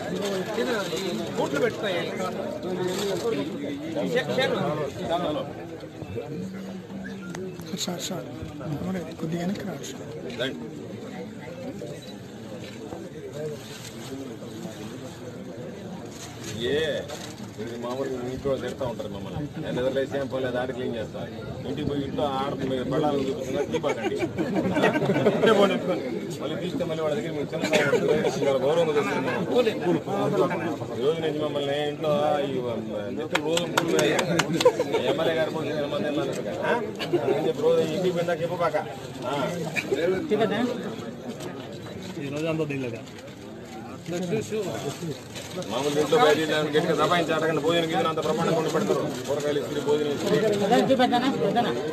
బూట్లు పెట్టుకోయాలి sir sir అవును కొద్దిగా వెనక్కి రాదు సార్ ఏ ఇది మామూలుగా ఇంట్లో తిడతా ఉంటారు మమ్మల్ని నేను నిద్రలేసి ఏం పోలేదు ఆడ క్లీన్ చేస్తా ఇంటికి పోయి ఇంట్లో ఆడ మీరు పడాలని చూపిస్తున్నా తీపాకండి ఇంటే పోనీ ఎత్తుకొని. మళ్ళీ తీస్తే మళ్ళీ వాళ్ళ దగ్గర మీకు చిన్న చాలా గౌరవంగా చూస్తున్నాం ఈ రోజు నుంచి మమ్మల్ని ఇంట్లో ఈ నెత్తులు రోజు పూలు ఎమ్మెల్యే గారు పోతే నేను మంది వెళ్ళాలి ఇక్కడ. ఆ? అని చెప్పి రోజు ఇంటికి పోయిందాక ఇవ్వబాక ఆ. మామూలు ఇంట్లో బయట వెళ్ళాను, గట్టిగా దబాయించి అడగండి భోజనం గీజనం అంత ప్రమాణం కొని పెడతారు కూరగాయలు ఇస్త్రీ భోజనం ఇస్త్రీ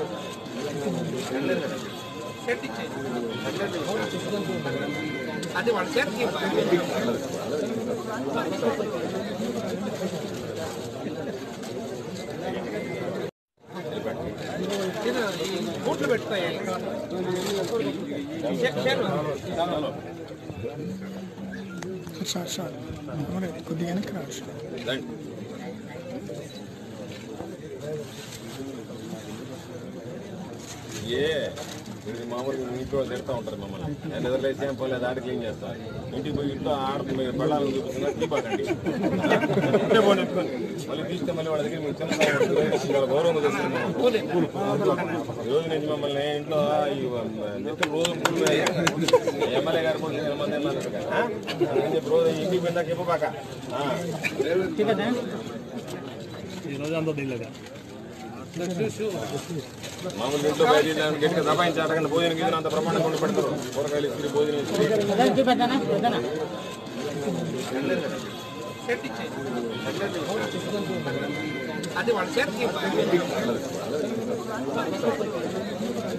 అది వాళ్ళ చేతికి ఇవ్వాలి. బూట్లు పెట్టుకోయాలి సార్ సార్ అవును కొద్దిగా వెనక్కి రాదు సార్ రండి. ఏ ఇది మామూలుగా ఇంట్లో తిడతా ఉంటారు మమ్మల్ని నేను నిద్రలేసి ఏం పోలేదు ఆడ క్లీన్ చేస్తా ఇంటికి పోయి ఇంట్లో ఆడ మీరు పడాలని చూపిస్తున్నా తీపాకండి ఇంటే పోనీ ఎత్తుకొని. మళ్ళీ తీస్తే మళ్ళీ వాళ్ళ దగ్గర మీకు చిన్న చాలా గౌరవంగా చూస్తున్నాం ఈ రోజు నుంచి మమ్మల్ని ఇంట్లో ఈ నెత్తులు రోజు పూలు ఎమ్మెల్యే గారు పోతే నేను మంది వెళ్ళాలి ఇక్కడ. ఆ? అని చెప్పి రోజు ఇంటికి పోయిందాక ఇవ్వబాక ఆ. మామూలు ఇంట్లో బయట వెళ్ళాను, గట్టిగా దబాయించి అడగండి భోజనం గీజనం అంత ప్రమాణం కొని పెడతారు కూరగాయలు ఇస్త్రీ భోజనం ఇస్త్రీ అది వాళ్ళ చేతికి ఇవ్వాలి